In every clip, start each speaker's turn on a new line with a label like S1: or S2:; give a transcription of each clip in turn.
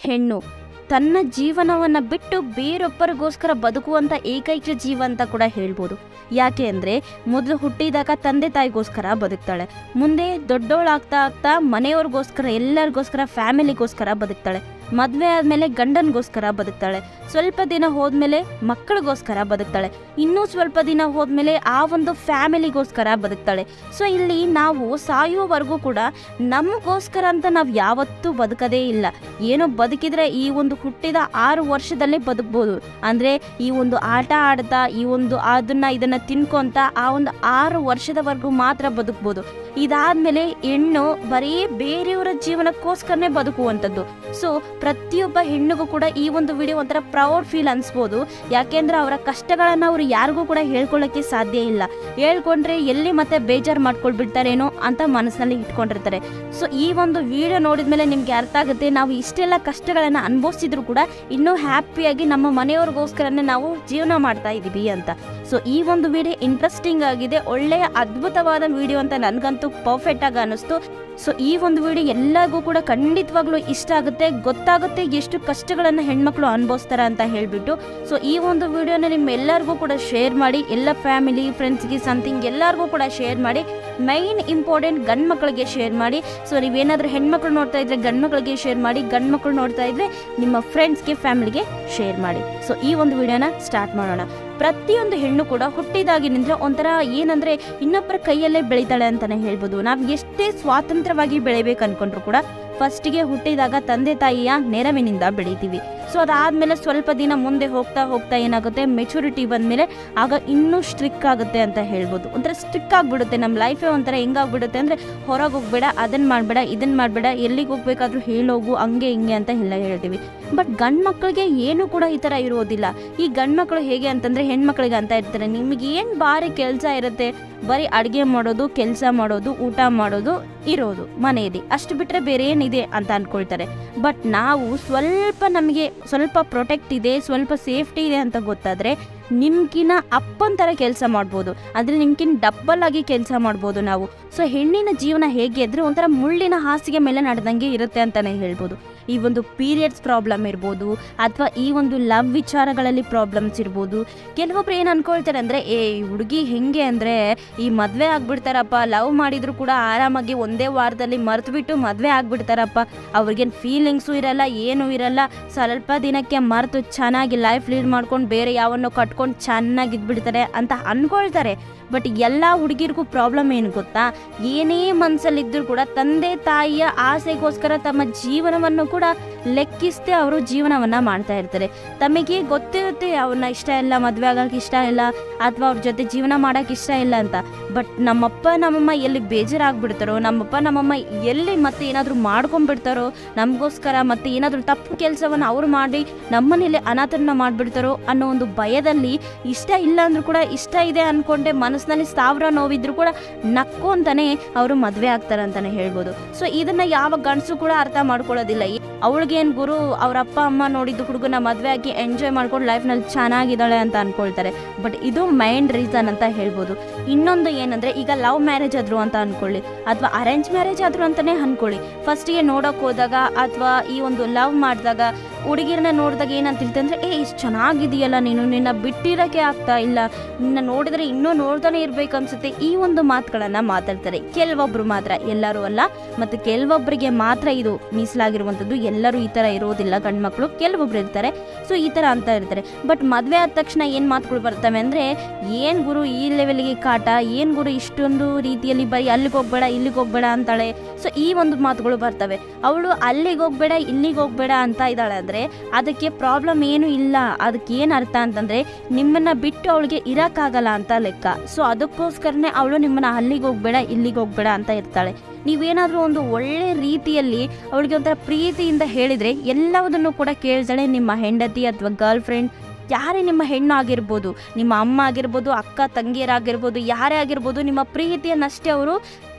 S1: ಹೆಣ್ಣು ತನ್ನ ಜೀವನವನ್ನು ಬಿಟ್ಟು ಬೇರೊಬ್ಬರಿಗೋಸ್ಕರ ಬದುಕುವಂಥ ಏಕೈಕ ಜೀವ ಅಂತ ಕೂಡ ಹೇಳ್ಬೋದು ಯಾಕೆ ಅಂದರೆ ಮೊದಲು ಹುಟ್ಟಿದಾಗ ತಂದೆ ತಾಯಿಗೋಸ್ಕರ ಬದುಕ್ತಾಳೆ ಮುಂದೆ ದೊಡ್ಡವಳಾಗ್ತಾ ಆಗ್ತಾ ಮನೆಯವ್ರಿಗೋಸ್ಕರ ಎಲ್ಲರಿಗೋಸ್ಕರ ಫ್ಯಾಮಿಲಿಗೋಸ್ಕರ ಬದುಕ್ತಾಳೆ ಮದುವೆ ಆದಮೇಲೆ ಗಂಡನಿಗೋಸ್ಕರ ಬದುಕ್ತಾಳೆ ಸ್ವಲ್ಪ ದಿನ ಹೋದ್ಮೇಲೆ ಮಕ್ಕಳಿಗೋಸ್ಕರ ಬದುಕ್ತಾಳೆ ಇನ್ನೂ ಸ್ವಲ್ಪ ದಿನ ಹೋದ್ಮೇಲೆ ಆ ಒಂದು ಫ್ಯಾಮಿಲಿಗೋಸ್ಕರ ಬದುಕ್ತಾಳೆ ಸೊ ಇಲ್ಲಿ ನಾವು ಸಾಯುವವರೆಗೂ ಕೂಡ ನಮಗೋಸ್ಕರ ಅಂತ ನಾವು ಯಾವತ್ತೂ ಬದುಕದೇ ಇಲ್ಲ ಏನೋ ಬದುಕಿದ್ರೆ ಈ ಒಂದು ಹುಟ್ಟಿದ ಆರು ವರ್ಷದಲ್ಲೇ ಬದುಕ್ಬೋದು ಅಂದರೆ ಈ ಒಂದು ಆಟ ಆಡ್ತಾ ಈ ಒಂದು ಅದನ್ನ ಇದನ್ನ ತಿನ್ಕೊಂತ ಆ ಒಂದು ಆರು ವರ್ಷದವರೆಗೂ ಮಾತ್ರ ಬದುಕ್ಬೋದು ಇದಾದ್ಮೇಲೆ ಹೆಣ್ಣು ಬರೀ ಬೇರೆಯವರ ಜೀವನಕ್ಕೋಸ್ಕರನೇ ಬದುಕುವಂಥದ್ದು ಸೊ ಪ್ರತಿಯೊಬ್ಬ ಹೆಣ್ಣಿಗೂ ಕೂಡ ಈ ಒಂದು ವಿಡಿಯೋ ಒಂಥರ ಪ್ರೌಡ್ ಫೀಲ್ ಅನ್ಸ್ಬೋದು ಯಾಕೆಂದ್ರೆ ಅವರ ಕಷ್ಟಗಳನ್ನು ಅವರು ಯಾರಿಗೂ ಕೂಡ ಹೇಳ್ಕೊಳ್ಳೋಕ್ಕೆ ಸಾಧ್ಯ ಇಲ್ಲ ಹೇಳ್ಕೊಂಡ್ರೆ ಎಲ್ಲಿ ಮತ್ತೆ ಬೇಜಾರು ಮಾಡ್ಕೊಳ್ಬಿಡ್ತಾರೇನೋ ಅಂತ ಮನಸ್ಸಿನಲ್ಲಿ ಇಟ್ಕೊಂಡಿರ್ತಾರೆ ಸೊ ಈ ಒಂದು ವಿಡಿಯೋ ನೋಡಿದ್ಮೇಲೆ ನಿಮ್ಗೆ ಅರ್ಥ ಆಗುತ್ತೆ ನಾವು ಇಷ್ಟೆಲ್ಲ ಕಷ್ಟಗಳನ್ನು ಅನುಭವಿಸಿದ್ರು ಕೂಡ ಇನ್ನೂ ಹ್ಯಾಪಿಯಾಗಿ ನಮ್ಮ ಮನೆಯವ್ರಿಗೋಸ್ಕರನೇ ನಾವು ಜೀವನ ಮಾಡ್ತಾ ಇದ್ದೀವಿ ಅಂತ ಸೊ ಈ ಒಂದು ವಿಡಿಯೋ ಇಂಟ್ರೆಸ್ಟಿಂಗ್ ಆಗಿದೆ ಒಳ್ಳೆಯ ಅದ್ಭುತವಾದ ವಿಡಿಯೋ ಅಂತ ನನಗಂತೂ ಪರ್ಫೆಕ್ಟ್ ಆಗಿ ಅನಿಸ್ತು ಸೊ ಈ ಒಂದು ವಿಡಿಯೋ ಎಲ್ಲರಿಗೂ ಕೂಡ ಖಂಡಿತವಾಗ್ಲೂ ಇಷ್ಟ ಆಗುತ್ತೆ ಗೊತ್ತಾಗುತ್ತೆ ಎಷ್ಟು ಕಷ್ಟಗಳನ್ನು ಹೆಣ್ಮಕ್ಳು ಅನುಭವಿಸ್ತಾರೆ ಅಂತ ಹೇಳಿಬಿಟ್ಟು ಸೊ ಈ ಒಂದು ವಿಡಿಯೋನ ನಿಮ್ಮ ಎಲ್ಲರಿಗೂ ಕೂಡ ಶೇರ್ ಮಾಡಿ ಎಲ್ಲ ಫ್ಯಾಮಿಲಿ ಫ್ರೆಂಡ್ಸ್ಗೆ ಸಮಥಿಂಗ್ ಎಲ್ಲರಿಗೂ ಕೂಡ ಶೇರ್ ಮಾಡಿ ಮೈನ್ ಇಂಪಾರ್ಟೆಂಟ್ ಗಂಡು ಮಕ್ಕಳಿಗೆ ಶೇರ್ ಮಾಡಿ ಸೊ ನೀವೇನಾದರೂ ಹೆಣ್ಮಕ್ಳು ನೋಡ್ತಾ ಇದ್ರೆ ಗಂಡು ಮಕ್ಕಳಿಗೆ ಶೇರ್ ಮಾಡಿ ಗಂಡು ಮಕ್ಕಳು ನೋಡ್ತಾ ಇದ್ರೆ ನಿಮ್ಮ ಫ್ರೆಂಡ್ಸ್ಗೆ ಫ್ಯಾಮಿಲಿಗೆ ಶೇರ್ ಮಾಡಿ ಸೊ ಈ ಒಂದು ವಿಡಿಯೋನ ಸ್ಟಾರ್ಟ್ ಮಾಡೋಣ ಪ್ರತಿಯೊಂದು ಹೆಣ್ಣು ಕೂಡ ಹುಟ್ಟಿದಾಗಿನಿಂದ ಒಂಥರ ಏನಂದ್ರೆ ಇನ್ನೊಬ್ಬರ ಕೈಯಲ್ಲೇ ಬೆಳಿತಾಳೆ ಅಂತಾನೆ ಹೇಳ್ಬೋದು ನಾವು ಎಷ್ಟೇ ಸ್ವಾತಂತ್ರ್ಯವಾಗಿ ಬೆಳಿಬೇಕು ಅನ್ಕೊಂಡ್ರು ಕೂಡ ಫಸ್ಟಿಗೆ ಹುಟ್ಟಿದಾಗ ತಂದೆ ತಾಯಿಯ ನೆರವಿನಿಂದ ಬೆಳಿತೀವಿ ಸೊ ಅದಾದಮೇಲೆ ಸ್ವಲ್ಪ ದಿನ ಮುಂದೆ ಹೋಗ್ತಾ ಹೋಗ್ತಾ ಏನಾಗುತ್ತೆ ಮೆಚುರಿಟಿ ಬಂದಮೇಲೆ ಆಗ ಇನ್ನೂ ಸ್ಟ್ರಿಕ್ ಆಗುತ್ತೆ ಅಂತ ಹೇಳ್ಬೋದು ಒಂಥರ ಸ್ಟ್ರಿಕ್ ಆಗಿಬಿಡುತ್ತೆ ನಮ್ಮ ಲೈಫೇ ಒಂಥರ ಹೆಂಗಾಗ್ಬಿಡುತ್ತೆ ಅಂದರೆ ಹೊರಗೆ ಹೋಗ್ಬೇಡ ಅದನ್ನು ಮಾಡಬೇಡ ಇದನ್ನು ಮಾಡಬೇಡ ಎಲ್ಲಿಗೆ ಹೋಗ್ಬೇಕಾದ್ರೂ ಹೇಳೋಗು ಹಂಗೆ ಹಿಂಗೆ ಅಂತ ಎಲ್ಲ ಹೇಳ್ತೀವಿ ಬಟ್ ಗಂಡು ಮಕ್ಕಳಿಗೆ ಏನೂ ಕೂಡ ಈ ಥರ ಇರೋದಿಲ್ಲ ಈ ಗಂಡು ಮಕ್ಕಳು ಹೇಗೆ ಅಂತಂದರೆ ಹೆಣ್ಮಕ್ಳಿಗೆ ಅಂತ ಇರ್ತಾರೆ ನಿಮಗೆ ಏನು ಭಾರಿ ಕೆಲಸ ಇರುತ್ತೆ ಬರೀ ಅಡುಗೆ ಮಾಡೋದು ಕೆಲಸ ಮಾಡೋದು ಊಟ ಮಾಡೋದು ಇರೋದು ಮನೆಯಲ್ಲಿ ಅಷ್ಟು ಬಿಟ್ಟರೆ ಬೇರೆ ಏನಿದೆ ಅಂತ ಅಂದ್ಕೊಳ್ತಾರೆ ಬಟ್ ನಾವು ಸ್ವಲ್ಪ ನಮಗೆ ಸ್ವಲ್ಪ ಪ್ರೊಟೆಕ್ಟ್ ಇದೆ ಸ್ವಲ್ಪ ಸೇಫ್ಟಿ ಇದೆ ಅಂತ ಗೊತ್ತಾದರೆ ನಿಮ್ಗಿನ ಅಪ್ಪನ ಥರ ಕೆಲಸ ಮಾಡ್ಬೋದು ಅಂದರೆ ನಿಮ್ಗಿನ ಡಬ್ಬಲ್ ಆಗಿ ಕೆಲಸ ಮಾಡ್ಬೋದು ನಾವು ಸೊ ಹೆಣ್ಣಿನ ಜೀವನ ಹೇಗೆ ಅಂದರೆ ಒಂಥರ ಮುಳ್ಳಿನ ಹಾಸಿಗೆ ಮೇಲೆ ನಡೆದಂಗೆ ಇರುತ್ತೆ ಅಂತಲೇ ಹೇಳ್ಬೋದು ಈ ಒಂದು ಪೀರಿಯಡ್ಸ್ ಪ್ರಾಬ್ಲಮ್ ಇರ್ಬೋದು ಅಥವಾ ಈ ಒಂದು ಲವ್ ವಿಚಾರಗಳಲ್ಲಿ ಪ್ರಾಬ್ಲಮ್ಸ್ ಇರ್ಬೋದು ಕೆಲವೊಬ್ರು ಏನು ಅನ್ಕೊಳ್ತಾರೆ ಅಂದರೆ ಏ ಈ ಹುಡುಗಿ ಹೆಂಗೆ ಅಂದರೆ ಈ ಮದುವೆ ಆಗ್ಬಿಡ್ತಾರಪ್ಪ ಲವ್ ಮಾಡಿದ್ರು ಕೂಡ ಆರಾಮಾಗಿ ಒಂದೇ ವಾರದಲ್ಲಿ ಮರೆತುಬಿಟ್ಟು ಮದುವೆ ಆಗ್ಬಿಡ್ತಾರಪ್ಪ ಅವ್ರಿಗೇನು ಫೀಲಿಂಗ್ಸು ಇರಲ್ಲ ಏನೂ ಇರಲ್ಲ ಸ್ವಲ್ಪ ದಿನಕ್ಕೆ ಮರೆತು ಚೆನ್ನಾಗಿ ಲೈಫ್ ಲೀಡ್ ಮಾಡ್ಕೊಂಡು ಬೇರೆ ಯಾವನ್ನೋ ಕಟ್ಕೊಂಡು ಚೆನ್ನಾಗಿ ಇದ್ಬಿಡ್ತಾರೆ ಅಂತ ಅನ್ಕೊಳ್ತಾರೆ ಬಟ್ ಎಲ್ಲ ಹುಡುಗಿರಿಗೂ ಪ್ರಾಬ್ಲಮ್ ಏನು ಗೊತ್ತಾ ಏನೇ ಮನಸ್ಸಲ್ಲಿದ್ದರೂ ಕೂಡ ತಂದೆ ತಾಯಿಯ ಆಸೆಗೋಸ್ಕರ ತಮ್ಮ ಜೀವನವನ್ನು ಕೂಡ ಲೆಕ್ಕಿಸದೆ ಅವರು ಜೀವನವನ್ನು ಮಾಡ್ತಾ ಇರ್ತಾರೆ ತಮಗೆ ಗೊತ್ತಿರುತ್ತೆ ಅವ್ರನ್ನ ಇಷ್ಟ ಇಲ್ಲ ಮದುವೆ ಆಗೋಕೆ ಇಷ್ಟ ಇಲ್ಲ ಅಥವಾ ಅವ್ರ ಜೊತೆ ಜೀವನ ಮಾಡೋಕೆ ಇಷ್ಟ ಇಲ್ಲ ಅಂತ ಬಟ್ ನಮ್ಮಪ್ಪ ನಮ್ಮಮ್ಮ ಎಲ್ಲಿ ಬೇಜಾರಾಗ್ಬಿಡ್ತಾರೋ ನಮ್ಮಪ್ಪ ನಮ್ಮಮ್ಮ ಎಲ್ಲಿ ಮತ್ತೆ ಏನಾದರೂ ಮಾಡ್ಕೊಂಡ್ಬಿಡ್ತಾರೋ ನಮಗೋಸ್ಕರ ಮತ್ತೆ ಏನಾದರೂ ತಪ್ಪು ಕೆಲಸವನ್ನು ಅವ್ರು ಮಾಡಿ ನಮ್ಮನೇಲಿ ಅನಾಥರನ್ನ ಮಾಡಿಬಿಡ್ತಾರೋ ಅನ್ನೋ ಒಂದು ಭಯದಲ್ಲಿ ಇಷ್ಟ ಇಲ್ಲ ಅಂದ್ರೂ ಕೂಡ ಇಷ್ಟ ಇದೆ ಅಂದ್ಕೊಂಡೆ ಮನಸ್ಸಿನಲ್ಲಿ ಸಾವಿರ ನೋವಿದ್ರು ಕೂಡ ನಕ್ಕೊಂತಾನೆ ಅವರು ಮದುವೆ ಆಗ್ತಾರೆ ಅಂತಾನೆ ಹೇಳ್ಬೋದು ಸೊ ಇದನ್ನ ಯಾವ ಗಂಡಸು ಕೂಡ ಅರ್ಥ ಮಾಡ್ಕೊಳ್ಳೋದಿಲ್ಲ ಅವಳಿಗೇನು ಗುರು ಅವ್ರ ಅಪ್ಪ ಅಮ್ಮ ನೋಡಿದ್ದು ಹುಡುಗನ ಮದುವೆ ಆಗಿ ಎಂಜಾಯ್ ಮಾಡ್ಕೊಂಡು ಲೈಫ್ನಲ್ಲಿ ಚೆನ್ನಾಗಿದ್ದಾಳೆ ಅಂತ ಅನ್ಕೊಳ್ತಾರೆ ಬಟ್ ಇದು ಮೈಂಡ್ ರೀಸನ್ ಅಂತ ಹೇಳ್ಬೋದು ಇನ್ನೊಂದು ಏನಂದ್ರೆ ಈಗ ಲವ್ ಮ್ಯಾರೇಜ್ ಆದ್ರು ಅಂತ ಅನ್ಕೊಳ್ಳಿ ಅಥವಾ ಅರೇಂಜ್ ಮ್ಯಾರೇಜ್ ಆದ್ರು ಅಂತಾನೆ ಅನ್ಕೊಳ್ಳಿ ಫಸ್ಟಿಗೆ ನೋಡೋಕೆ ಹೋದಾಗ ಅಥವಾ ಈ ಒಂದು ಲವ್ ಮಾಡಿದಾಗ ಹುಡುಗಿರನ್ನ ನೋಡಿದಾಗ ಏನಂತ ಅಂದ್ರೆ ಏ ಇಷ್ಟು ಚೆನ್ನಾಗಿದೆಯಲ್ಲ ನೀನು ನಿನ್ನ ಬಿಟ್ಟಿರೋಕ್ಕೆ ಆಗ್ತಾ ಇಲ್ಲ ನಿನ್ನ ನೋಡಿದ್ರೆ ಇನ್ನೂ ನೋಡ್ತಾನೆ ಇರ್ಬೇಕು ಅನ್ಸುತ್ತೆ ಈ ಒಂದು ಮಾತುಗಳನ್ನ ಮಾತಾಡ್ತಾರೆ ಕೆಲವೊಬ್ರು ಮಾತ್ರ ಎಲ್ಲರೂ ಅಲ್ಲ ಮತ್ತು ಕೆಲವೊಬ್ಬರಿಗೆ ಮಾತ್ರ ಇದು ಮೀಸಲಾಗಿರುವಂಥದ್ದು ಎಲ್ಲರೂ ಈ ಥರ ಇರೋದಿಲ್ಲ ಗಂಡ್ಮಕ್ಳು ಕೆಲವೊಬ್ರು ಇರ್ತಾರೆ ಸೊ ಈ ಥರ ಅಂತ ಇರ್ತಾರೆ ಬಟ್ ಮದುವೆ ಆದ ತಕ್ಷಣ ಏನು ಮಾತುಗಳು ಬರ್ತವೆ ಅಂದರೆ ಏನು ಗುರು ಈ ಲೆವೆಲ್ಗೆ ಕಾಟ ಏನು ಗುರು ಇಷ್ಟೊಂದು ರೀತಿಯಲ್ಲಿ ಬರೀ ಅಲ್ಲಿಗೆ ಹೋಗ್ಬೇಡ ಇಲ್ಲಿಗೆ ಹೋಗ್ಬೇಡ ಅಂತಾಳೆ ಸೊ ಈ ಒಂದು ಮಾತುಗಳು ಬರ್ತವೆ ಅವಳು ಅಲ್ಲಿಗೆ ಹೋಗ್ಬೇಡ ಇಲ್ಲಿಗೆ ಹೋಗ್ಬೇಡ ಅಂತ ಇದ್ದಾಳೆ ಅಂದರೆ ಅದಕ್ಕೆ ಪ್ರಾಬ್ಲಮ್ ಏನು ಇಲ್ಲ ಅದಕ್ಕೆ ಏನು ಅರ್ಥ ಅಂತಂದರೆ ನಿಮ್ಮನ್ನು ಬಿಟ್ಟು ಅವಳಿಗೆ ಇರೋಕ್ಕಾಗಲ್ಲ ಅಂತ ಲೆಕ್ಕ ಸೊ ಅದಕ್ಕೋಸ್ಕರನೇ ಅವಳು ನಿಮ್ಮನ್ನು ಅಲ್ಲಿಗೆ ಹೋಗ್ಬೇಡ ಇಲ್ಲಿಗೆ ಹೋಗ್ಬೇಡ ಅಂತ ಇರ್ತಾಳೆ ನೀವೇನಾದರೂ ಒಂದು ಒಳ್ಳೆ ರೀತಿಯಲ್ಲಿ ಅವಳಿಗೆ ಒಂಥರ ಪ್ರೀತಿಯಿಂದ ಹೇಳಿದರೆ ಎಲ್ಲವುದನ್ನು ಕೂಡ ಕೇಳ್ತಾಳೆ ನಿಮ್ಮ ಹೆಂಡತಿ ಅಥವಾ ಗರ್ಲ್ ಫ್ರೆಂಡ್ ಯಾರೇ ನಿಮ್ಮ ಹೆಣ್ಣು ಆಗಿರ್ಬೋದು ನಿಮ್ಮ ಅಮ್ಮ ಆಗಿರ್ಬೋದು ಅಕ್ಕ ತಂಗಿಯರಾಗಿರ್ಬೋದು ಯಾರೇ ಆಗಿರ್ಬೋದು ನಿಮ್ಮ ಪ್ರೀತಿಯನ್ನಷ್ಟೇ ಅವರು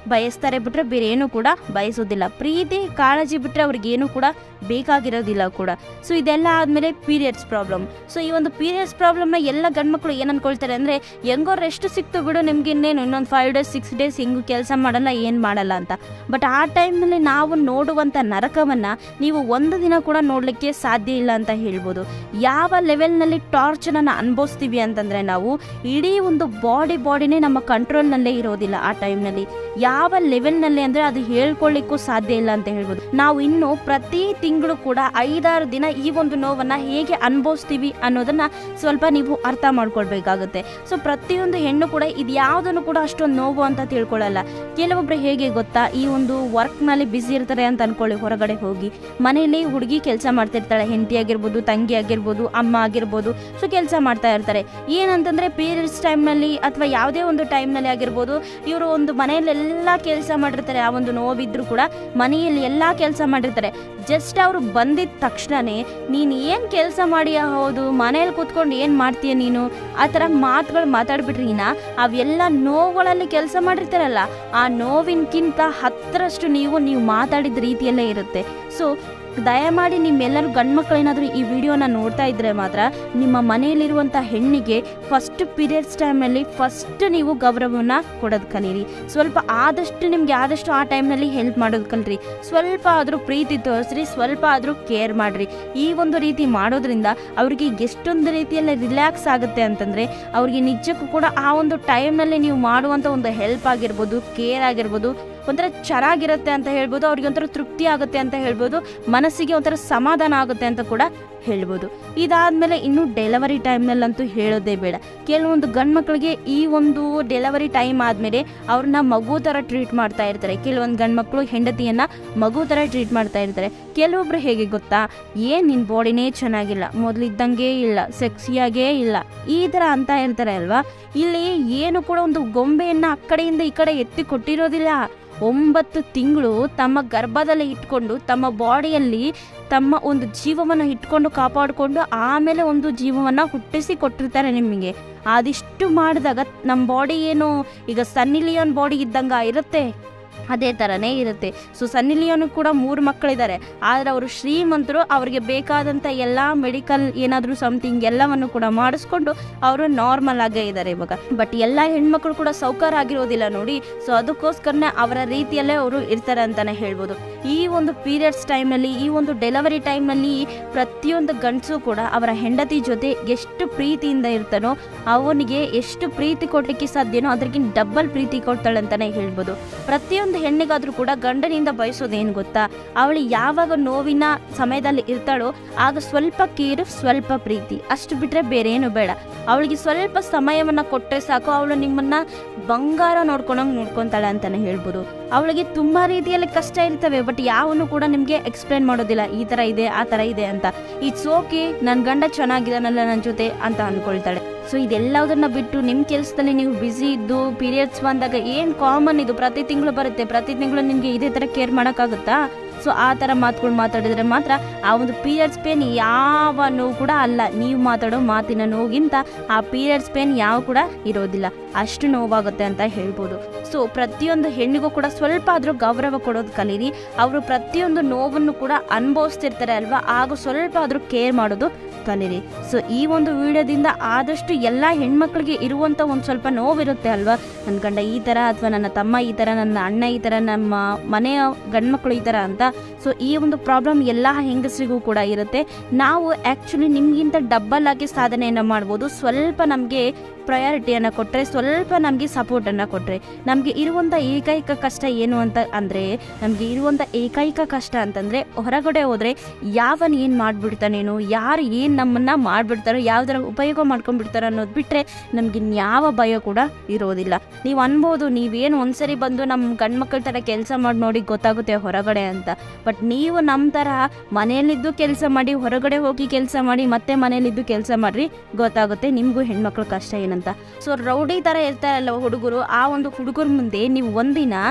S1: ಬಯಸ್ತಾರೆ ಬಿಟ್ಟರೆ ಬೇರೆ ಏನು ಕೂಡ ಬಯಸೋದಿಲ್ಲ ಪ್ರೀತಿ ಕಾಳಜಿ ಬಿಟ್ಟರೆ ಅವ್ರಿಗೇನು ಕೂಡ ಬೇಕಾಗಿರೋದಿಲ್ಲ ಕೂಡ ಸೊ ಇದೆಲ್ಲ ಆದಮೇಲೆ ಪೀರಿಯಡ್ಸ್ ಪ್ರಾಬ್ಲಮ್ ಸೊ ಈ ಒಂದು ಪೀರಿಯಡ್ಸ್ ಪ್ರಾಬ್ಲಮ್ನ ಎಲ್ಲ ಗಂಡ್ಮಕ್ಳು ಏನು ಅನ್ಕೊಳ್ತಾರೆ ಅಂದರೆ ಹೆಂಗೋ ರೆಸ್ಟ್ ಸಿಕ್ತು ಬಿಡು ನಿಮ್ಗೆ ಇನ್ನೇನು ಇನ್ನೊಂದು ಫೈವ್ ಡೇಸ್ ಸಿಕ್ಸ್ ಡೇಸ್ ಹೆಂಗೂ ಕೆಲಸ ಮಾಡಲ್ಲ ಏನು ಮಾಡಲ್ಲ ಅಂತ ಬಟ್ ಆ ಟೈಮ್ನಲ್ಲಿ ನಾವು ನೋಡುವಂಥ ನರಕವನ್ನು ನೀವು ಒಂದು ದಿನ ಕೂಡ ನೋಡಲಿಕ್ಕೆ ಸಾಧ್ಯ ಇಲ್ಲ ಅಂತ ಹೇಳ್ಬೋದು ಯಾವ ಲೆವೆಲ್ನಲ್ಲಿ ಟಾರ್ಚರನ್ನು ಅನುಭವಿಸ್ತೀವಿ ಅಂತಂದರೆ ನಾವು ಇಡೀ ಒಂದು ಬಾಡಿ ಬಾಡಿನೇ ನಮ್ಮ ಕಂಟ್ರೋಲ್ನಲ್ಲೇ ಇರೋದಿಲ್ಲ ಆ ಟೈಮ್ನಲ್ಲಿ ಯಾವ ಲೆವೆಲ್ನಲ್ಲಿ ಅಂದರೆ ಅದು ಹೇಳ್ಕೊಳ್ಳಿಕ್ಕೂ ಸಾಧ್ಯ ಇಲ್ಲ ಅಂತ ಹೇಳ್ಬೋದು ನಾವು ಇನ್ನು ಪ್ರತಿ ತಿಂಗಳು ಕೂಡ ಐದಾರು ದಿನ ಈ ಒಂದು ನೋವನ್ನು ಹೇಗೆ ಅನುಭವಿಸ್ತೀವಿ ಅನ್ನೋದನ್ನ ಸ್ವಲ್ಪ ನೀವು ಅರ್ಥ ಮಾಡ್ಕೊಳ್ಬೇಕಾಗುತ್ತೆ ಸೊ ಪ್ರತಿಯೊಂದು ಹೆಣ್ಣು ಕೂಡ ಇದು ಯಾವುದನ್ನು ಕೂಡ ಅಷ್ಟೊಂದು ನೋವು ಅಂತ ತಿಳ್ಕೊಳ್ಳಲ್ಲ ಕೆಲವೊಬ್ರು ಹೇಗೆ ಗೊತ್ತಾ ಈ ಒಂದು ವರ್ಕ್ನಲ್ಲಿ ಬ್ಯುಸಿ ಇರ್ತಾರೆ ಅಂತ ಅನ್ಕೊಳ್ಳಿ ಹೊರಗಡೆ ಹೋಗಿ ಮನೆಯಲ್ಲಿ ಹುಡುಗಿ ಕೆಲಸ ಮಾಡ್ತಿರ್ತಾಳೆ ಹೆಂಡತಿ ಆಗಿರ್ಬೋದು ತಂಗಿ ಆಗಿರ್ಬೋದು ಅಮ್ಮ ಆಗಿರ್ಬೋದು ಸೊ ಕೆಲಸ ಮಾಡ್ತಾ ಇರ್ತಾರೆ ಏನಂತಂದರೆ ಪೀರಿಯಡ್ಸ್ ಟೈಮ್ನಲ್ಲಿ ಅಥವಾ ಯಾವುದೇ ಒಂದು ಟೈಮ್ನಲ್ಲಿ ಆಗಿರ್ಬೋದು ಇವರು ಒಂದು ಮನೆಯಲ್ಲೆಲ್ಲ ಕೆಲಸ ಮಾಡಿರ್ತಾರೆ ಆ ಒಂದು ನೋವಿದ್ರು ಕೂಡ ಮನೆಯಲ್ಲಿ ಎಲ್ಲ ಕೆಲಸ ಮಾಡಿರ್ತಾರೆ ಜಸ್ಟ್ ಅವರು ಬಂದಿದ ತಕ್ಷಣನೇ ನೀನು ಏನು ಕೆಲಸ ಮಾಡಿ ಹೌದು ಮನೇಲಿ ಕೂತ್ಕೊಂಡು ಏನು ಮಾಡ್ತೀಯ ನೀನು ಆ ಥರ ಮಾತುಗಳು ಮಾತಾಡ್ಬಿಟ್ರಿ ಇನ್ನ ಅವೆಲ್ಲ ನೋವುಗಳಲ್ಲಿ ಕೆಲಸ ಮಾಡಿರ್ತಾರಲ್ಲ ಆ ನೋವಿನಕ್ಕಿಂತ ಹತ್ತರಷ್ಟು ನೀವು ನೀವು ಮಾತಾಡಿದ ರೀತಿಯಲ್ಲೇ ಇರುತ್ತೆ ಸೊ ದಯಮಾಡಿ ನಿಮ್ಮೆಲ್ಲರೂ ಗಂಡ್ಮಕ್ಳು ಏನಾದರೂ ಈ ವಿಡಿಯೋನ ನೋಡ್ತಾ ಇದ್ದರೆ ಮಾತ್ರ ನಿಮ್ಮ ಮನೆಯಲ್ಲಿರುವಂಥ ಹೆಣ್ಣಿಗೆ ಫಸ್ಟ್ ಪೀರಿಯಡ್ಸ್ ಟೈಮಲ್ಲಿ ಫಸ್ಟ್ ನೀವು ಗೌರವವನ್ನು ಕೊಡೋದು ಕಲೀರಿ ಸ್ವಲ್ಪ ಆದಷ್ಟು ನಿಮಗೆ ಆದಷ್ಟು ಆ ಟೈಮ್ನಲ್ಲಿ ಹೆಲ್ಪ್ ಮಾಡೋದು ಕಲ್ರಿ ಸ್ವಲ್ಪ ಆದರೂ ಪ್ರೀತಿ ತೋರಿಸ್ರಿ ಸ್ವಲ್ಪ ಆದರೂ ಕೇರ್ ಮಾಡಿರಿ ಈ ಒಂದು ರೀತಿ ಮಾಡೋದ್ರಿಂದ ಅವ್ರಿಗೆ ಎಷ್ಟೊಂದು ರೀತಿಯಲ್ಲಿ ರಿಲ್ಯಾಕ್ಸ್ ಆಗುತ್ತೆ ಅಂತಂದರೆ ಅವ್ರಿಗೆ ನಿಜಕ್ಕೂ ಕೂಡ ಆ ಒಂದು ಟೈಮ್ನಲ್ಲಿ ನೀವು ಮಾಡುವಂಥ ಒಂದು ಹೆಲ್ಪ್ ಆಗಿರ್ಬೋದು ಕೇರ್ ಆಗಿರ್ಬೋದು ಒಂಥರ ಚೆನ್ನಾಗಿರುತ್ತೆ ಅಂತ ಹೇಳ್ಬೋದು ಅವ್ರಿಗೆ ಒಂಥರ ತೃಪ್ತಿ ಆಗುತ್ತೆ ಅಂತ ಹೇಳ್ಬೋದು ಮನಸ್ಸಿಗೆ ಒಂಥರ ಸಮಾಧಾನ ಆಗುತ್ತೆ ಅಂತ ಕೂಡ ಹೇಳ್ಬೋದು ಇದಾದಮೇಲೆ ಇನ್ನು ಡೆಲಿವರಿ ಟೈಮ್ನಲ್ಲಂತೂ ಹೇಳೋದೇ ಬೇಡ ಕೆಲವೊಂದು ಗಂಡು ಮಕ್ಕಳಿಗೆ ಈ ಒಂದು ಡೆಲಿವರಿ ಟೈಮ್ ಆದಮೇಲೆ ಅವ್ರನ್ನ ಮಗು ಥರ ಟ್ರೀಟ್ ಮಾಡ್ತಾ ಇರ್ತಾರೆ ಕೆಲವೊಂದು ಗಂಡು ಮಕ್ಕಳು ಹೆಂಡತಿಯನ್ನು ಮಗು ಥರ ಟ್ರೀಟ್ ಮಾಡ್ತಾ ಇರ್ತಾರೆ ಕೆಲವೊಬ್ರು ಹೇಗೆ ಗೊತ್ತಾ ಏನು ನಿನ್ನ ಬಾಡಿನೇ ಚೆನ್ನಾಗಿಲ್ಲ ಮೊದಲಿದ್ದಂಗೆ ಇಲ್ಲ ಸೆಕ್ಸಿಯಾಗೇ ಇಲ್ಲ ಈ ಥರ ಅಂತ ಇರ್ತಾರೆ ಅಲ್ವಾ ಇಲ್ಲಿ ಏನು ಕೂಡ ಒಂದು ಗೊಂಬೆಯನ್ನು ಆ ಕಡೆಯಿಂದ ಈ ಕಡೆ ಎತ್ತಿ ಕೊಟ್ಟಿರೋದಿಲ್ಲ ಒಂಬತ್ತು ತಿಂಗಳು ತಮ್ಮ ಗರ್ಭದಲ್ಲಿ ಇಟ್ಕೊಂಡು ತಮ್ಮ ಬಾಡಿಯಲ್ಲಿ ತಮ್ಮ ಒಂದು ಜೀವವನ್ನು ಇಟ್ಕೊಂಡು ಕಾಪಾಡಿಕೊಂಡು ಆಮೇಲೆ ಒಂದು ಜೀವವನ್ನು ಹುಟ್ಟಿಸಿ ಕೊಟ್ಟಿರ್ತಾರೆ ನಿಮಗೆ ಅದಿಷ್ಟು ಮಾಡಿದಾಗ ನಮ್ಮ ಬಾಡಿ ಏನು ಈಗ ಸನ್ನಿ ಲಿಯೋನ್ ಬಾಡಿ ಇದ್ದಂಗೆ ಇರುತ್ತೆ ಅದೇ ಥರನೇ ಇರುತ್ತೆ ಸೊ ಸನ್ನಿ ಲಿಯೋನು ಕೂಡ ಮೂರು ಮಕ್ಕಳಿದ್ದಾರೆ ಆದರೆ ಅವರು ಶ್ರೀಮಂತರು ಅವ್ರಿಗೆ ಬೇಕಾದಂಥ ಎಲ್ಲ ಮೆಡಿಕಲ್ ಏನಾದರೂ ಸಮಥಿಂಗ್ ಎಲ್ಲವನ್ನು ಕೂಡ ಮಾಡಿಸ್ಕೊಂಡು ಅವರು ನಾರ್ಮಲ್ ಆಗೇ ಇದ್ದಾರೆ ಇವಾಗ ಬಟ್ ಎಲ್ಲ ಹೆಣ್ಮಕ್ಳು ಕೂಡ ಸೌಕರ್ಯ ಆಗಿರೋದಿಲ್ಲ ನೋಡಿ ಸೊ ಅದಕ್ಕೋಸ್ಕರನೇ ಅವರ ರೀತಿಯಲ್ಲೇ ಅವರು ಇರ್ತಾರೆ ಅಂತಲೇ ಹೇಳ್ಬೋದು ಈ ಒಂದು ಪೀರಿಯಡ್ಸ್ ಟೈಮ್ನಲ್ಲಿ ಈ ಒಂದು ಡೆಲಿವರಿ ಟೈಮ್ನಲ್ಲಿ ಪ್ರತಿಯೊಂದು ಗಂಡಸು ಕೂಡ ಅವರ ಹೆಂಡತಿ ಜೊತೆ ಎಷ್ಟು ಪ್ರೀತಿಯಿಂದ ಇರ್ತಾನೋ ಅವನಿಗೆ ಎಷ್ಟು ಪ್ರೀತಿ ಕೊಡಲಿಕ್ಕೆ ಸಾಧ್ಯನೋ ಅದಕ್ಕಿಂತ ಡಬ್ಬಲ್ ಪ್ರೀತಿ ಕೊಡ್ತಾಳೆ ಅಂತಲೇ ಹೇಳ್ಬೋದು ಪ್ರತಿಯೊಂದು ಹೆಣ್ಣಿಗಾದರೂ ಕೂಡ ಗಂಡನಿಂದ ಬಯಸೋದೇನು ಗೊತ್ತಾ ಅವಳು ಯಾವಾಗ ನೋವಿನ ಸಮಯದಲ್ಲಿ ಇರ್ತಾಳೋ ಆಗ ಸ್ವಲ್ಪ ಕೇರು ಸ್ವಲ್ಪ ಪ್ರೀತಿ ಅಷ್ಟು ಬಿಟ್ಟರೆ ಬೇರೆ ಏನು ಬೇಡ ಅವಳಿಗೆ ಸ್ವಲ್ಪ ಸಮಯವನ್ನು ಕೊಟ್ಟರೆ ಸಾಕು ಅವಳು ನಿಮ್ಮನ್ನು ಬಂಗಾರ ನೋಡ್ಕೊಂಡಂಗೆ ನೋಡ್ಕೊತಾಳೆ ಅಂತಲೇ ಹೇಳ್ಬೋದು ಅವಳಿಗೆ ತುಂಬ ರೀತಿಯಲ್ಲಿ ಕಷ್ಟ ಇರ್ತವೆ ಬಟ್ ಯಾವನು ಕೂಡ ನಿಮಗೆ ಎಕ್ಸ್ಪ್ಲೇನ್ ಮಾಡೋದಿಲ್ಲ ಈ ಥರ ಇದೆ ಆ ಥರ ಇದೆ ಅಂತ ಇಟ್ಸ್ ಓಕೆ ನನ್ನ ಗಂಡ ಚೆನ್ನಾಗಿದ್ದಾನಲ್ಲ ನನ್ನ ಜೊತೆ ಅಂತ ಅಂದ್ಕೊಳ್ತಾಳೆ ಸೊ ಇದೆಲ್ಲದನ್ನ ಬಿಟ್ಟು ನಿಮ್ಮ ಕೆಲಸದಲ್ಲಿ ನೀವು ಬ್ಯುಸಿ ಇದ್ದು ಪೀರಿಯಡ್ಸ್ ಬಂದಾಗ ಏನು ಕಾಮನ್ ಇದು ಪ್ರತಿ ತಿಂಗಳು ಬರುತ್ತೆ ಪ್ರತಿ ತಿಂಗಳು ನಿಮಗೆ ಇದೇ ಥರ ಕೇರ್ ಮಾಡೋಕ್ಕಾಗುತ್ತಾ ಸೊ ಆ ಥರ ಮಾತುಗಳು ಮಾತಾಡಿದ್ರೆ ಮಾತ್ರ ಆ ಒಂದು ಪೀರಿಯಡ್ಸ್ ಪೇನ್ ಯಾವ ನೋವು ಕೂಡ ಅಲ್ಲ ನೀವು ಮಾತಾಡೋ ಮಾತಿನ ನೋವಿಗಿಂತ ಆ ಪೀರಿಯಡ್ಸ್ ಪೇನ್ ಯಾವ ಕೂಡ ಇರೋದಿಲ್ಲ ಅಷ್ಟು ನೋವಾಗುತ್ತೆ ಅಂತ ಹೇಳ್ಬೋದು ಸೊ ಪ್ರತಿಯೊಂದು ಹೆಣ್ಣಿಗೂ ಕೂಡ ಸ್ವಲ್ಪ ಆದರೂ ಗೌರವ ಕೊಡೋದು ಕಲೀರಿ ಅವರು ಪ್ರತಿಯೊಂದು ನೋವನ್ನು ಕೂಡ ಅನುಭವಿಸ್ತಿರ್ತಾರೆ ಅಲ್ವಾ ಆಗ ಸ್ವಲ್ಪ ಆದರೂ ಕೇರ್ ಮಾಡೋದು ಕಲೀರಿ ಸೊ ಈ ಒಂದು ವಿಡಿಯೋದಿಂದ ಆದಷ್ಟು ಎಲ್ಲ ಹೆಣ್ಮಕ್ಳಿಗೆ ಇರುವಂಥ ಒಂದು ಸ್ವಲ್ಪ ನೋವಿರುತ್ತೆ ಅಲ್ವಾ ನನ್ನ ಗಂಡ ಈ ಥರ ಅಥವಾ ನನ್ನ ತಮ್ಮ ಈ ಥರ ನನ್ನ ಅಣ್ಣ ಈ ಥರ ನಮ್ಮ ಮನೆಯ ಗಂಡ್ಮಕ್ಳು ಈ ಥರ ಅಂತ ಸೊ ಈ ಒಂದು ಪ್ರಾಬ್ಲಮ್ ಎಲ್ಲ ಹೆಂಗಸರಿಗೂ ಕೂಡ ಇರುತ್ತೆ ನಾವು ಆ್ಯಕ್ಚುಲಿ ನಿಮಗಿಂತ ಡಬ್ಬಲ್ ಆಗಿ ಸಾಧನೆಯನ್ನು ಮಾಡ್ಬೋದು ಸ್ವಲ್ಪ ನಮಗೆ ಪ್ರಯಾರಿಟಿಯನ್ನು ಕೊಟ್ಟರೆ ಸ್ವಲ್ಪ ನಮಗೆ ಸಪೋರ್ಟನ್ನು ಕೊಟ್ಟರೆ ನಮಗೆ ಇರುವಂಥ ಏಕೈಕ ಕಷ್ಟ ಏನು ಅಂತ ಅಂದರೆ ನಮಗೆ ಇರುವಂಥ ಏಕೈಕ ಕಷ್ಟ ಅಂತಂದರೆ ಹೊರಗಡೆ ಹೋದರೆ ಯಾವನ್ ಏನು ಮಾಡಿಬಿಡ್ತಾನೇನೋ ಯಾರು ಏನು ನಮ್ಮನ್ನು ಮಾಡಿಬಿಡ್ತಾರೋ ಯಾವ್ದಾರ ಉಪಯೋಗ ಮಾಡ್ಕೊಂಡ್ಬಿಡ್ತಾರೋ ಅನ್ನೋದು ಬಿಟ್ಟರೆ ನಮಗೆ ಯಾವ ಭಯ ಕೂಡ ಇರೋದಿಲ್ಲ ನೀವು ಅನ್ಬೋದು ನೀವೇನು ಒಂದ್ಸರಿ ಬಂದು ನಮ್ಮ ಗಂಡ್ಮಕ್ಳ ಥರ ಕೆಲಸ ಮಾಡಿ ನೋಡಿ ಗೊತ್ತಾಗುತ್ತೆ ಹೊರಗಡೆ ಅಂತ ಬಟ್ ನೀವು ನಮ್ಮ ಥರ ಮನೆಯಲ್ಲಿದ್ದು ಕೆಲಸ ಮಾಡಿ ಹೊರಗಡೆ ಹೋಗಿ ಕೆಲಸ ಮಾಡಿ ಮತ್ತೆ ಮನೆಯಲ್ಲಿದ್ದು ಕೆಲಸ ಮಾಡಿರಿ ಗೊತ್ತಾಗುತ್ತೆ ನಿಮಗೂ ಹೆಣ್ಮಕ್ಳ ಕಷ್ಟ ಏನಂತ ಸೊ ರೌಡಿ ಥರ ಇರ್ತಾರಲ್ಲ ಹುಡುಗರು ಆ ಒಂದು ಹುಡುಗರ ಮುಂದೆ ನೀವು ಒಂದಿನ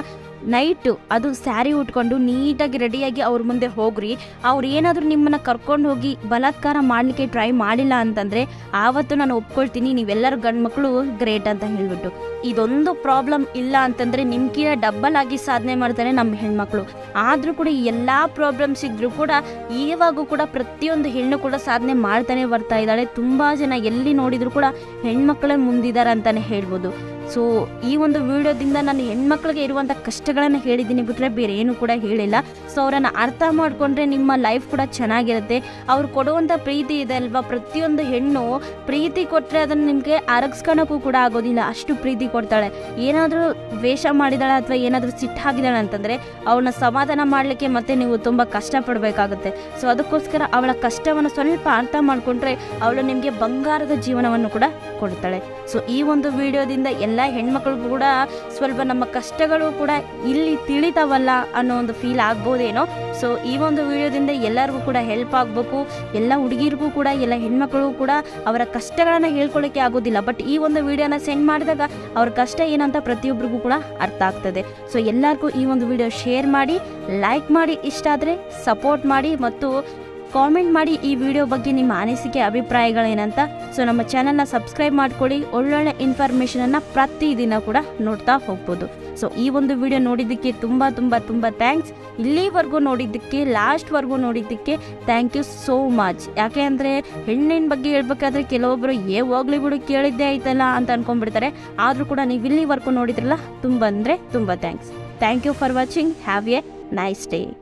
S1: ನೈಟು ಅದು ಸ್ಯಾರಿ ಉಟ್ಕೊಂಡು ನೀಟಾಗಿ ರೆಡಿಯಾಗಿ ಅವ್ರ ಮುಂದೆ ಹೋಗ್ರಿ ಅವ್ರು ಏನಾದರೂ ನಿಮ್ಮನ್ನು ಕರ್ಕೊಂಡು ಹೋಗಿ ಬಲಾತ್ಕಾರ ಮಾಡಲಿಕ್ಕೆ ಟ್ರೈ ಮಾಡಿಲ್ಲ ಅಂತಂದರೆ ಆವತ್ತು ನಾನು ಒಪ್ಕೊಳ್ತೀನಿ ನೀವೆಲ್ಲರೂ ಗಂಡು ಮಕ್ಕಳು ಗ್ರೇಟ್ ಅಂತ ಹೇಳ್ಬಿಟ್ಟು ಇದೊಂದು ಪ್ರಾಬ್ಲಮ್ ಇಲ್ಲ ಅಂತಂದರೆ ನಿಮ್ಗಿಂತ ಡಬ್ಬಲ್ ಆಗಿ ಸಾಧನೆ ಮಾಡ್ತಾರೆ ನಮ್ಮ ಹೆಣ್ಮಕ್ಳು ಆದರೂ ಕೂಡ ಈ ಎಲ್ಲ ಪ್ರಾಬ್ಲಮ್ಸ್ ಇದ್ದರೂ ಕೂಡ ಇವಾಗೂ ಕೂಡ ಪ್ರತಿಯೊಂದು ಹೆಣ್ಣು ಕೂಡ ಸಾಧನೆ ಮಾಡ್ತಾನೆ ಬರ್ತಾ ಇದ್ದಾಳೆ ತುಂಬ ಜನ ಎಲ್ಲಿ ನೋಡಿದರೂ ಕೂಡ ಹೆಣ್ಮಕ್ಳೇ ಮುಂದಿದ್ದಾರೆ ಅಂತಲೇ ಹೇಳ್ಬೋದು ಸೊ ಈ ಒಂದು ವಿಡಿಯೋದಿಂದ ನಾನು ಹೆಣ್ಮಕ್ಳಿಗೆ ಇರುವಂಥ ಕಷ್ಟಗಳನ್ನು ಹೇಳಿದ್ದೀನಿ ಬಿಟ್ಟರೆ ಬೇರೆ ಏನು ಕೂಡ ಹೇಳಿಲ್ಲ ಸೊ ಅವರನ್ನು ಅರ್ಥ ಮಾಡಿಕೊಂಡ್ರೆ ನಿಮ್ಮ ಲೈಫ್ ಕೂಡ ಚೆನ್ನಾಗಿರುತ್ತೆ ಅವ್ರು ಕೊಡುವಂಥ ಪ್ರೀತಿ ಇದೆ ಅಲ್ವಾ ಪ್ರತಿಯೊಂದು ಹೆಣ್ಣು ಪ್ರೀತಿ ಕೊಟ್ಟರೆ ಅದನ್ನು ನಿಮಗೆ ಅರಗಿಸ್ಕೊಳಕ್ಕೂ ಕೂಡ ಆಗೋದಿಲ್ಲ ಅಷ್ಟು ಪ್ರೀತಿ ಕೊಡ್ತಾಳೆ ಏನಾದರೂ ದ್ವೇಷ ಮಾಡಿದಾಳೆ ಅಥವಾ ಏನಾದರೂ ಸಿಟ್ಟಾಗಿದ್ದಾಳೆ ಅಂತಂದರೆ ಅವಳನ್ನ ಸಮಾಧಾನ ಮಾಡಲಿಕ್ಕೆ ಮತ್ತೆ ನೀವು ತುಂಬ ಕಷ್ಟಪಡಬೇಕಾಗುತ್ತೆ ಸೊ ಅದಕ್ಕೋಸ್ಕರ ಅವಳ ಕಷ್ಟವನ್ನು ಸ್ವಲ್ಪ ಅರ್ಥ ಮಾಡಿಕೊಂಡ್ರೆ ಅವಳು ನಿಮಗೆ ಬಂಗಾರದ ಜೀವನವನ್ನು ಕೂಡ ಕೊಡ್ತಾಳೆ ಸೊ ಈ ಒಂದು ವಿಡಿಯೋದಿಂದ ಎಲ್ಲ ಹೆಣ್ಮಕ್ಳಿಗೂ ಕೂಡ ಸ್ವಲ್ಪ ನಮ್ಮ ಕಷ್ಟಗಳು ಕೂಡ ಇಲ್ಲಿ ತಿಳಿತಾವಲ್ಲ ಅನ್ನೋ ಒಂದು ಫೀಲ್ ಆಗ್ಬೋದೇನೋ ಸೊ ಈ ಒಂದು ವಿಡಿಯೋದಿಂದ ಎಲ್ಲರಿಗೂ ಕೂಡ ಹೆಲ್ಪ್ ಆಗಬೇಕು ಎಲ್ಲ ಹುಡುಗಿರಿಗೂ ಕೂಡ ಎಲ್ಲ ಹೆಣ್ಮಕ್ಳಿಗೂ ಕೂಡ ಅವರ ಕಷ್ಟಗಳನ್ನು ಹೇಳ್ಕೊಳ್ಳೋಕ್ಕೆ ಆಗೋದಿಲ್ಲ ಬಟ್ ಈ ಒಂದು ವಿಡಿಯೋನ ಸೆಂಡ್ ಮಾಡಿದಾಗ ಅವ್ರ ಕಷ್ಟ ಏನಂತ ಪ್ರತಿಯೊಬ್ಬರಿಗೂ ಕೂಡ ಅರ್ಥ ಆಗ್ತದೆ ಸೊ ಎಲ್ಲರಿಗೂ ಈ ಒಂದು ವಿಡಿಯೋ ಶೇರ್ ಮಾಡಿ ಲೈಕ್ ಮಾಡಿ ಇಷ್ಟ ಆದರೆ ಸಪೋರ್ಟ್ ಮಾಡಿ ಮತ್ತು ಕಾಮೆಂಟ್ ಮಾಡಿ ಈ ವಿಡಿಯೋ ಬಗ್ಗೆ ನಿಮ್ಮ ಅನಿಸಿಕೆ ಅಭಿಪ್ರಾಯಗಳೇನಂತ ಸೊ ನಮ್ಮ ಚಾನಲ್ನ ಸಬ್ಸ್ಕ್ರೈಬ್ ಮಾಡ್ಕೊಳ್ಳಿ ಒಳ್ಳೊಳ್ಳೆ ಇನ್ಫಾರ್ಮೇಷನನ್ನು ಪ್ರತಿದಿನ ಕೂಡ ನೋಡ್ತಾ ಹೋಗ್ಬೋದು ಸೊ ಈ ಒಂದು ವಿಡಿಯೋ ನೋಡಿದ್ದಕ್ಕೆ ತುಂಬ ತುಂಬ ತುಂಬ ಥ್ಯಾಂಕ್ಸ್ ಇಲ್ಲಿವರೆಗೂ ನೋಡಿದ್ದಕ್ಕೆ ಲಾಸ್ಟ್ವರೆಗೂ ನೋಡಿದ್ದಕ್ಕೆ ಥ್ಯಾಂಕ್ ಯು ಸೋ ಮಚ್ ಯಾಕೆ ಅಂದರೆ ಹೆಣ್ಣಿನ ಬಗ್ಗೆ ಹೇಳ್ಬೇಕಾದ್ರೆ ಕೆಲವೊಬ್ಬರು ಏ ಹೋಗ್ಲಿ ಬಿಡು ಕೇಳಿದ್ದೇ ಆಯ್ತಲ್ಲ ಅಂತ ಅನ್ಕೊಂಡ್ಬಿಡ್ತಾರೆ ಆದರೂ ಕೂಡ ನೀವು ಇಲ್ಲಿವರೆಗೂ ನೋಡಿದ್ರಲ್ಲ ತುಂಬ ಅಂದರೆ ತುಂಬ thanks thank you for watching have a nice day